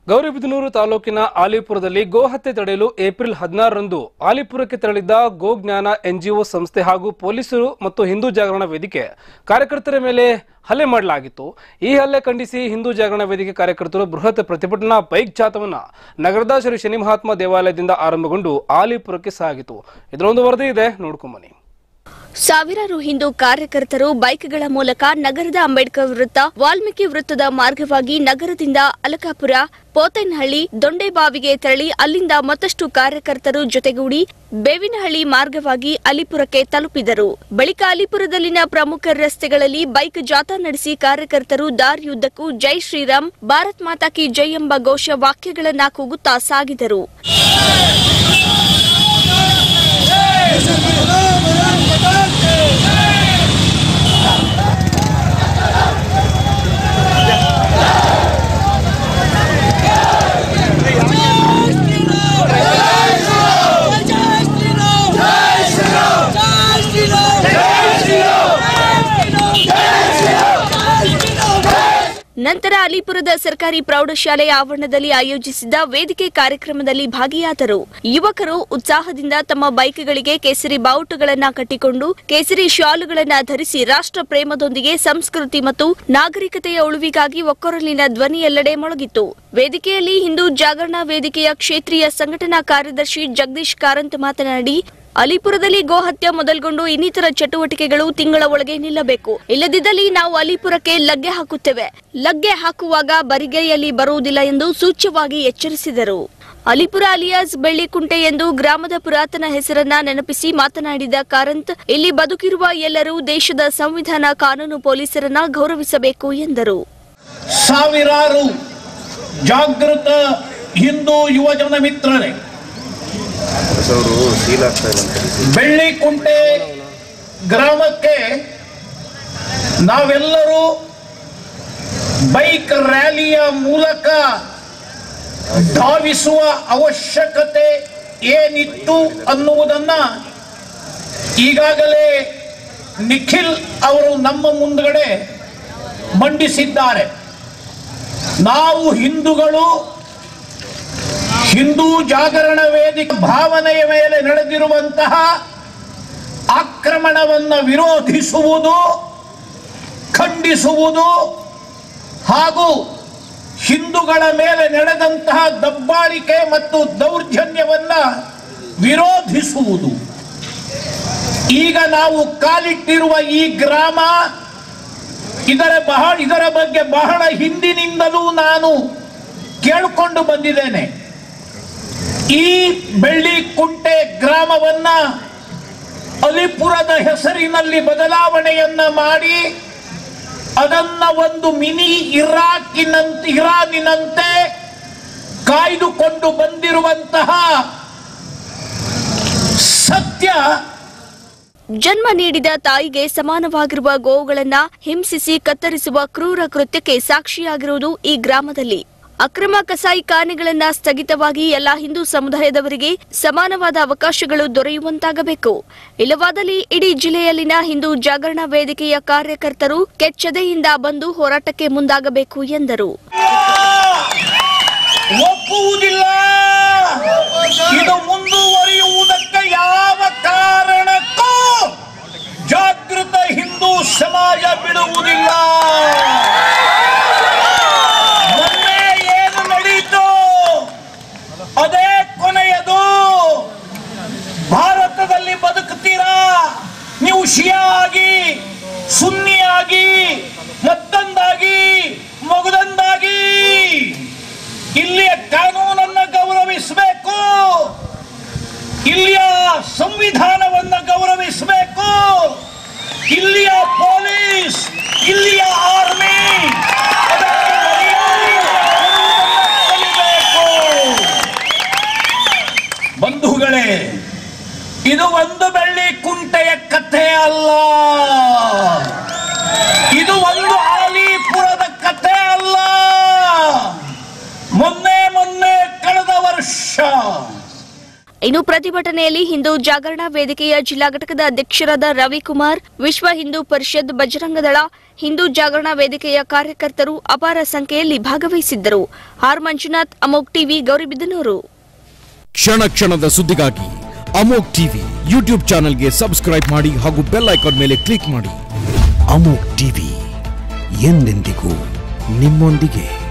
ಗೌರಿಬಿದನೂರು ತಾಲೂಕಿನ ಆಲಿಪುರದಲ್ಲಿ ಗೋಹತ್ಯೆ ತಡೆಯಲು ಏಪ್ರಿಲ್ ಹದಿನಾರರಂದು ಆಲಿಪುರಕ್ಕೆ ತೆರಳಿದ್ದ ಗೋಜ್ಞಾನ ಎನ್ಜಿಒ ಸಂಸ್ಥೆ ಹಾಗೂ ಪೊಲೀಸರು ಮತ್ತು ಹಿಂದೂ ಜಾಗರಣ ವೇದಿಕೆ ಕಾರ್ಯಕರ್ತರ ಮೇಲೆ ಹಲ್ಲೆ ಮಾಡಲಾಗಿತ್ತು ಈ ಹಲ್ಲೆ ಖಂಡಿಸಿ ಹಿಂದೂ ಜಾಗರಣ ವೇದಿಕೆ ಕಾರ್ಯಕರ್ತರು ಬೃಹತ್ ಪ್ರತಿಭಟನಾ ಬೈಕ್ ಜಾಥವನ್ನ ನಗರದ ಶ್ರೀ ಶನಿ ಮಹಾತ್ಮ ದೇವಾಲಯದಿಂದ ಆರಂಭಗೊಂಡು ಆಲಿಪುರಕ್ಕೆ ಸಾಗಿತು ಇದರೊಂದು ವರದಿ ಇದೆ ನೋಡ್ಕೊಂಬನ್ನಿ ಸಾವಿರಾರು ಹಿಂದೂ ಕಾರ್ಯಕರ್ತರು ಬೈಕ್ಗಳ ಮೂಲಕ ನಗರದ ಅಂಬೇಡ್ಕರ್ ವೃತ್ತ ವಾಲ್ಮೀಕಿ ವೃತ್ತದ ಮಾರ್ಗವಾಗಿ ನಗರದಿಂದ ಅಲಕಾಪುರ ಪೋತನಹಳ್ಳಿ ದೊಂಡೆಬಾವಿಗೆ ತೆರಳಿ ಅಲ್ಲಿಂದ ಮತ್ತಷ್ಟು ಕಾರ್ಯಕರ್ತರು ಜೊತೆಗೂಡಿ ಬೇವಿನಹಳ್ಳಿ ಮಾರ್ಗವಾಗಿ ಅಲಿಪುರಕ್ಕೆ ತಲುಪಿದರು ಬಳಿಕ ಅಲಿಪುರದಲ್ಲಿನ ಪ್ರಮುಖ ರಸ್ತೆಗಳಲ್ಲಿ ಬೈಕ್ ಜಾಥಾ ನಡೆಸಿ ಕಾರ್ಯಕರ್ತರು ದಾರಿಯುದ್ದಕ್ಕೂ ಜೈ ಶ್ರೀರಾಮ್ ಭಾರತ್ ಮಾತಾ ಕಿ ಜೈ ಎಂಬ ಘೋಷ ವಾಕ್ಯಗಳನ್ನ ಕೂಗುತ್ತಾ ಸಾಗಿದರು ನಂತರ ಅಲಿಪುರದ ಸರ್ಕಾರಿ ಪ್ರೌಢಶಾಲೆಯ ಆವರಣದಲ್ಲಿ ಆಯೋಜಿಸಿದ್ದ ವೇದಿಕೆ ಕಾರ್ಯಕ್ರಮದಲ್ಲಿ ಭಾಗಿಯಾದರು ಯುವಕರು ಉತ್ಸಾಹದಿಂದ ತಮ್ಮ ಬೈಕ್ಗಳಿಗೆ ಕೇಸರಿ ಬಾವುಟಗಳನ್ನ ಕಟ್ಟಿಕೊಂಡು ಕೇಸರಿ ಶಾಲುಗಳನ್ನ ಧರಿಸಿ ರಾಷ್ಟ್ರ ಪ್ರೇಮದೊಂದಿಗೆ ಸಂಸ್ಕೃತಿ ಮತ್ತು ನಾಗರಿಕತೆಯ ಉಳಿವಿಗಾಗಿ ಒಕ್ಕೊರಲಿನ ಧ್ವನಿ ಎಲ್ಲೆಡೆ ಮೊಳಗಿತ್ತು ವೇದಿಕೆಯಲ್ಲಿ ಹಿಂದೂ ಜಾಗರಣಾ ವೇದಿಕೆಯ ಕ್ಷೇತ್ರೀಯ ಸಂಘಟನಾ ಕಾರ್ಯದರ್ಶಿ ಜಗದೀಶ್ ಕಾರಂತ್ ಮಾತನಾಡಿ ಅಲಿಪುರದಲ್ಲಿ ಗೋಹತ್ಯೆ ಮೊದಲ್ಗೊಂಡು ಇನ್ನಿತರ ಚಟುವಟಿಕೆಗಳು ತಿಂಗಳ ಒಳಗೆ ನಿಲ್ಲಬೇಕು ಇಲ್ಲದಿದ್ದಲ್ಲಿ ನಾವು ಅಲಿಪುರಕ್ಕೆ ಲಗ್ಗೆ ಹಾಕುತ್ತೇವೆ ಲಗ್ಗೆ ಹಾಕುವಾಗ ಬರಿಗೈಯಲ್ಲಿ ಬರುವುದಿಲ್ಲ ಎಂದು ಸೂಚ್ಯವಾಗಿ ಎಚ್ಚರಿಸಿದರು ಅಲಿಪುರ ಅಲಿಯಾಸ್ ಬೆಳ್ಳಿಕುಂಟೆ ಎಂದು ಗ್ರಾಮದ ಪುರಾತನ ಹೆಸರನ್ನ ನೆನಪಿಸಿ ಮಾತನಾಡಿದ ಕಾರಂತ್ ಇಲ್ಲಿ ಬದುಕಿರುವ ಎಲ್ಲರೂ ದೇಶದ ಸಂವಿಧಾನ ಕಾನೂನು ಪೊಲೀಸರನ್ನ ಗೌರವಿಸಬೇಕು ಎಂದರು ಸಾವಿರಾರು ಜಾಗೃತ ಹಿಂದೂ ಯುವಜನ ಮಿತ್ರರೇ ಅವರು ಸೀಲ್ ಆಗ್ತಾ ಇಲ್ಲ ಅಂತ ಹೇಳಿ. ಬೆಳ್ಳಿಕುಂಟೆ ಗ್ರಾಮಕ್ಕೆ ನಾವೆಲ್ಲರೂ ಬೈಕ್ ರ್ಯಾಲಿಯ ಮೂಲಕ ಧಾವಿಸುವ ಅವಶ್ಯಕತೆ ಏನಿತ್ತು ಅನ್ನುವುದನ್ನ ಈಗಾಗಲೇ ನಿಖಿಲ್ ಅವರು ನಮ್ಮ ಮುಂದ್ಗಡೆ ಮಂಡಿಸಿದ್ದಾರೆ ನಾವು ಹಿಂದೂಗಳು ಹಿಂದೂ ಜಾಗರಣ ವೇದಿಕೆ ಭಾವನೆಯ ಮೇಲೆ ನಡೆದಿರುವಂತಹ ಆಕ್ರಮಣವನ್ನು ವಿರೋಧಿಸುವುದು ಖಂಡಿಸುವುದು ಹಾಗೂ ಹಿಂದೂಗಳ ಮೇಲೆ ನಡೆದಂತಹ ದಬ್ಬಾಳಿಕೆ ಮತ್ತು ದೌರ್ಜನ್ಯವನ್ನ ವಿರೋಧಿಸುವುದು ಈಗ ನಾವು ಕಾಲಿಟ್ಟಿರುವ ಈ ಗ್ರಾಮ ಇದರ ಬಹಳ ಇದರ ಬಗ್ಗೆ ಬಹಳ ಹಿಂದಿನಿಂದಲೂ ನಾನು ಕೇಳಿಕೊಂಡು ಬಂದಿದ್ದೇನೆ ಈ ಬೆಳ್ಳಿ ಕುಂಟೆ ಗ್ರಾಮವನ್ನ ಅಲಿಪುರದ ಹೆಸರಿನಲ್ಲಿ ಬದಲಾವಣೆಯನ್ನ ಮಾಡಿ ಅದನ್ನ ಒಂದು ಮಿನಿ ಇರಾಕಿನಂತೆ ಇರಾನಿನಂತೆ ಕಾಯ್ದುಕೊಂಡು ಬಂದಿರುವಂತಹ ಸತ್ಯ ಜನ್ಮ ನೀಡಿದ ತಾಯಿಗೆ ಸಮಾನವಾಗಿರುವ ಗೋವುಗಳನ್ನ ಹಿಂಸಿಸಿ ಕತ್ತರಿಸುವ ಕ್ರೂರ ಕೃತ್ಯಕ್ಕೆ ಸಾಕ್ಷಿಯಾಗಿರುವುದು ಈ ಗ್ರಾಮದಲ್ಲಿ ಅಕ್ರಮ ಕಸಾಯಿಖಾನೆಗಳನ್ನ ಸ್ಥಗಿತವಾಗಿ ಎಲ್ಲಾ ಹಿಂದೂ ಸಮುದಾಯದವರಿಗೆ ಸಮಾನವಾದ ಅವಕಾಶಗಳು ದೊರೆಯುವಂತಾಗಬೇಕು ಇಲ್ಲವಾದಲ್ಲಿ ಇಡೀ ಜಿಲ್ಲೆಯಲ್ಲಿನ ಹಿಂದೂ ಜಾಗರಣ ವೇದಿಕೆಯ ಕಾರ್ಯಕರ್ತರು ಕೆಚ್ಚದೆಯಿಂದ ಬಂದು ಹೋರಾಟಕ್ಕೆ ಮುಂದಾಗಬೇಕು ಎಂದರು ಒಪ್ಪುವುದಿಲ್ಲ ಇದು ಮುಂದುವರಿಯುವುದಕ್ಕೆ ಯಾವ ಕಾರಣಕ್ಕೂ ಜಾಗೃತ ಹಿಂದೂ ಸಮಾಜ ಬಿಡುವುದಿಲ್ಲ ಮೊನ್ನೆ ಏನು ನಡೀತು ಅದೇ ಕೊನೆಯದು ಭಾರತದಲ್ಲಿ ಬದುಕುತ್ತೀರಾ ನೀವು ಶಿಯಾ ಆಗಿ ಸುನ್ನಿಯಾಗಿ ಮತ್ತೊಂದಾಗಿ ಮಗದೊಂದಾಗಿ ಇಲ್ಲಿಯ ಕಾನೂನನ್ನ ಗೌರವಿಸಬೇಕು ಇಲ್ಲಿಯ ಸಂವಿಧಾನವನ್ನ ಗೌರವಿಸಬೇಕು ಇಲ್ಲಿಯ ಪೊಲೀಸ್ ಇಲ್ಲಿಯ ಆರ್ಮಿ ಅದಕ್ಕೆ ಮರ್ಯಾದೆಯನ್ನು ಕಲಿಬೇಕು. ಬಂಧುಗಳೇ ಇದು ಒಂದು ಬೆಳ್ಳಿ ಕುಂಟೆಯ ಕಥೆ ಅಲ್ಲ ಇದು ಒಂದು ಆಲಿಪುರದ ಕಥೆ ಅಲ್ಲ ಮೊನ್ನೆ ಮೊನ್ನೆ ಕಳೆದ ವರ್ಷ ಇನ್ನು ಪ್ರತಿಭಟನೆಯಲ್ಲಿ ಹಿಂದೂ ಜಾಗರಣಾ ವೇದಿಕೆಯ ಜಿಲ್ಲಾ ಘಟಕದ ಅಧ್ಯಕ್ಷರಾದ ರವಿಕುಮಾರ್ ವಿಶ್ವ ಹಿಂದೂ ಪರಿಷತ್ ಬಜರಂಗದಳ ಹಿಂದೂ ಜಾಗರಣಾ ವೇದಿಕೆಯ ಕಾರ್ಯಕರ್ತರು ಅಪಾರ ಸಂಖ್ಯೆಯಲ್ಲಿ ಭಾಗವಹಿಸಿದ್ದರು ಆರ್ ಮಂಜುನಾಥ್ ಅಮೋಕ್ ಟಿವಿ ಗೌರಿಬಿದನೂರು ಕ್ಷಣ ಕ್ಷಣದ ಸುದ್ದಿಗಾಗಿ ಅಮೋಕ್ ಟಿವಿ ಯೂಟ್ಯೂಬ್ ಚಾನೆಲ್ಗೆ ಸಬ್ಸ್ಕ್ರೈಬ್ ಮಾಡಿ ಹಾಗೂ ಬೆಲ್ ಐಕಾನ್ ಮೇಲೆ ಕ್ಲಿಕ್ ಮಾಡಿ ಅಮೋಕ್ ಟಿವಿ ಎಂದೆಂದಿಗೂ ನಿಮ್ಮೊಂದಿಗೆ